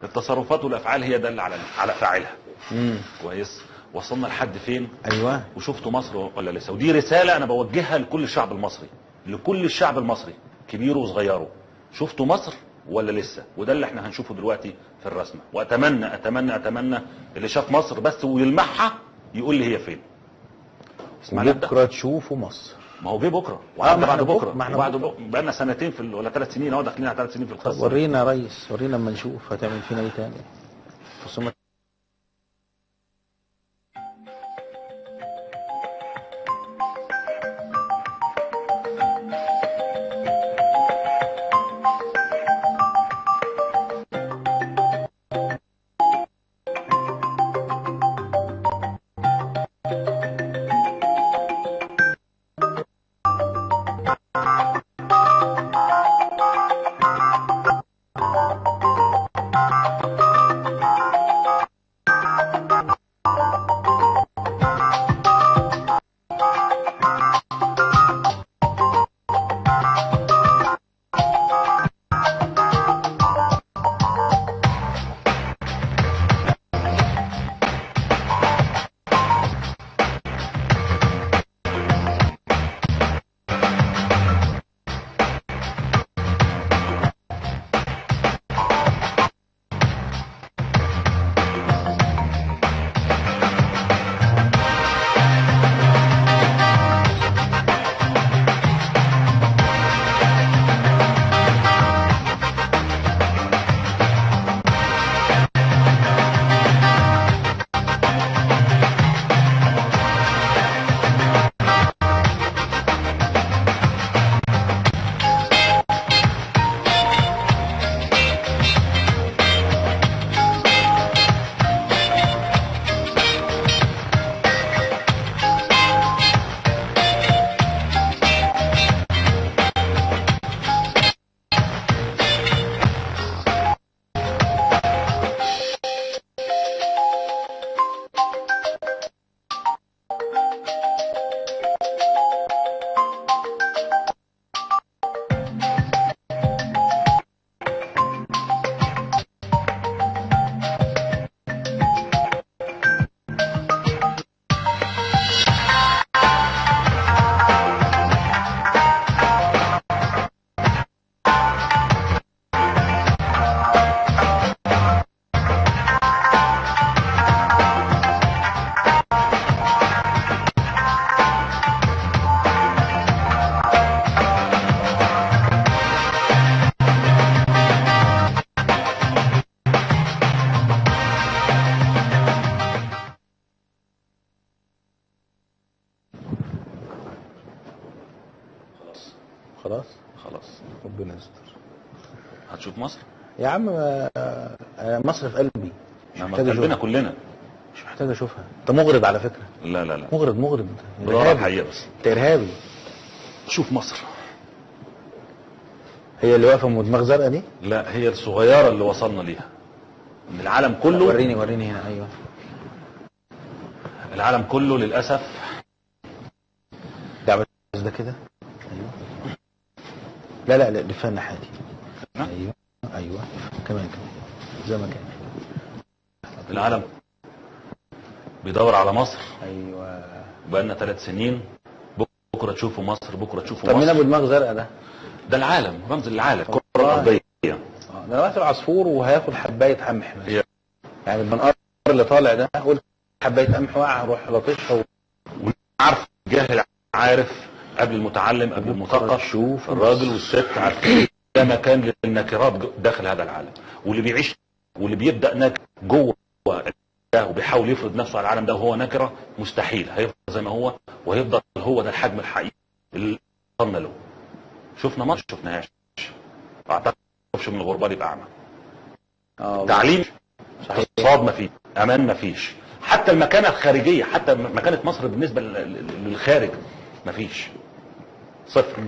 التصرفات والافعال هي دل على على فاعلها امم كويس وصلنا لحد فين ايوه وشفتوا مصر ولا لسه ودي رساله انا بوجهها لكل الشعب المصري لكل الشعب المصري كبيره وصغيره شفتوا مصر ولا لسه وده اللي احنا هنشوفه دلوقتي في الرسمه واتمنى اتمنى اتمنى اللي شاف مصر بس ويلمحها يقول لي هي فين اسمع نبدا بكره تشوفوا مصر ما هو جه بكره ما وعدى احنا بعد بكرة، بكره ما احنا وبعد بكرة. بكره بقى لنا سنتين في ال- ولا ثلاث سنين اهو داخلين على ثلاث سنين في طب القصه ورينا يا ريس ورينا اما نشوف هتعمل فينا ايه تاني خصومة خلاص خلاص ربنا يستر هتشوف مصر يا عم آه، آه، مصر في قلبي مش ما محتاج قلبنا اشوفها كلنا مش محتاج اشوفها انت مغرب على فكره لا لا لا مغرب مغرب انت بدور على ارهابي الحقيقه بس انت ارهابي شوف مصر هي اللي واقفه ام دماغ زرقاء دي لا هي الصغيره اللي وصلنا ليها من العالم كله وريني وريني هنا ايوه العالم كله للاسف ده بس ده كده ايوه لا لا لا لفها الناحيه دي نعم. ايوه ايوه كمان كمان زي ما كان العالم بيدور على مصر ايوه بقالنا ثلاث سنين بكره تشوفوا مصر بكره تشوفوا طب مين مصر ابو دماغ زرقاء ده؟ ده العالم رمز العالم الكره والله. الارضيه اه ده دلوقتي العصفور وهياخد حبايه قمح بس. هي- يعني المنقار اللي طالع ده قلت حبايه قمح واقع اروح لطشها و... عارف جاهل عارف قبل المتعلم قبل المثقف شوف الراجل والست عارفين ده مكان للنكرات جو- داخل هذا العالم واللي بيعيش واللي بيبدا نكر جوه ده وبيحاول يفرض نفسه على العالم ده وهو نكره مستحيل هيفضل زي ما هو وهيفضل هو ده الحجم الحقيقي اللي وصلنا له شفنا ماتش شفناهاش اعتقد شوفش من الغربال يبقى اعمى اه تعليم صحيح اقتصاد مفيش امان مفيش حتى المكانه الخارجيه حتى مكانه مصر بالنسبه لل- لل- للخارج مفيش صفر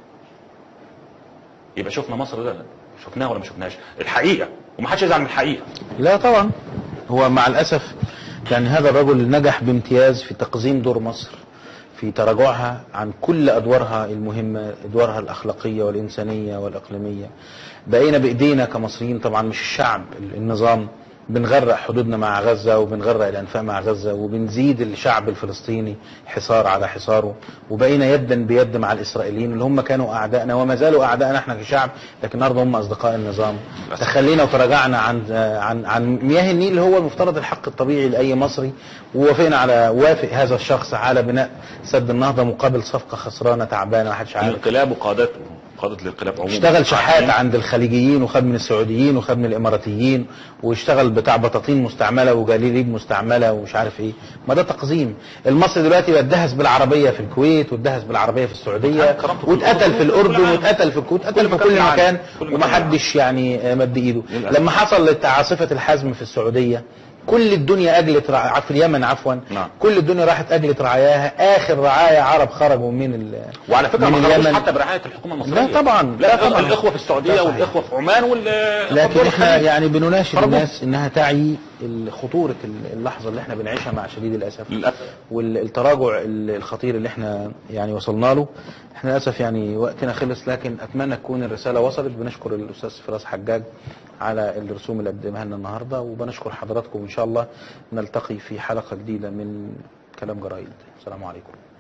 يبقى شفنا مصر ده شفناها ولا ما شفناهاش الحقيقه ومحدش يزعل من الحقيقه لا طبعا هو مع الاسف يعني هذا الرجل نجح بامتياز في تقزيم دور مصر في تراجعها عن كل ادوارها المهمه ادوارها الاخلاقيه والانسانيه والاقليميه بقينا بايدينا كمصريين طبعا مش الشعب النظام بنغرق حدودنا مع غزه وبنغرق الانفاق مع غزه وبنزيد الشعب الفلسطيني حصار على حصاره وبقينا يدا بيد مع الاسرائيليين اللي هم كانوا اعدائنا وما زالوا اعدائنا احنا كشعب لكن النهارده هم اصدقاء النظام تخلينا وتراجعنا عن عن عن مياه النيل اللي هو المفترض الحق الطبيعي لاي مصري ووافقنا على وافق هذا الشخص على بناء سد النهضه مقابل صفقه خسرانه تعبانه ما حدش عارف الانقلاب وقادته قادة الانقلاب عموما اشتغل شحات عند الخليجيين وخد من السعوديين وخد من الاماراتيين واشتغل بتاع بطاطين مستعمله وجليليب مستعمله ومش عارف ايه ما ده تقزيم المصري دلوقتي بقى اتدهس بالعربيه في الكويت واتدهس بالعربيه في السعوديه كرامته في واتقتل في الأردن، الاردن كل واتقتل في الكويت اتقتل في مكان كل في العالم. مكان كل مكان ومحدش يعني آه، مد ايده للأسف. لما حصل عاصفه الحزم في السعوديه كل الدنيا اجلت رع... في اليمن عفوا نعم. كل الدنيا راحت اجلت رعاياها اخر رعايا عرب خرجوا من ال... وعلى فكره من ما خرجوش اليمن. حتى برعايه الحكومه المصريه لا طبعا، لا, لا طبعا طبعا. الاخوه في السعوديه لا صحيح. والاخوه في عمان وال لكن احنا يعني بنناشد خرجوا. الناس انها تعي ال- خطوره ال- اللحظه اللي احنا بنعيشها مع شديد الاسف للاسف والتراجع ال- الخطير اللي احنا يعني وصلنا له احنا للاسف يعني وقتنا خلص لكن اتمنى تكون الرساله وصلت بنشكر الاستاذ فراس حجاج على الرسوم اللي قدمها لنا النهارده وبنشكر حضراتكم ان شاء الله نلتقي في حلقه جديده من كلام جرايد السلام عليكم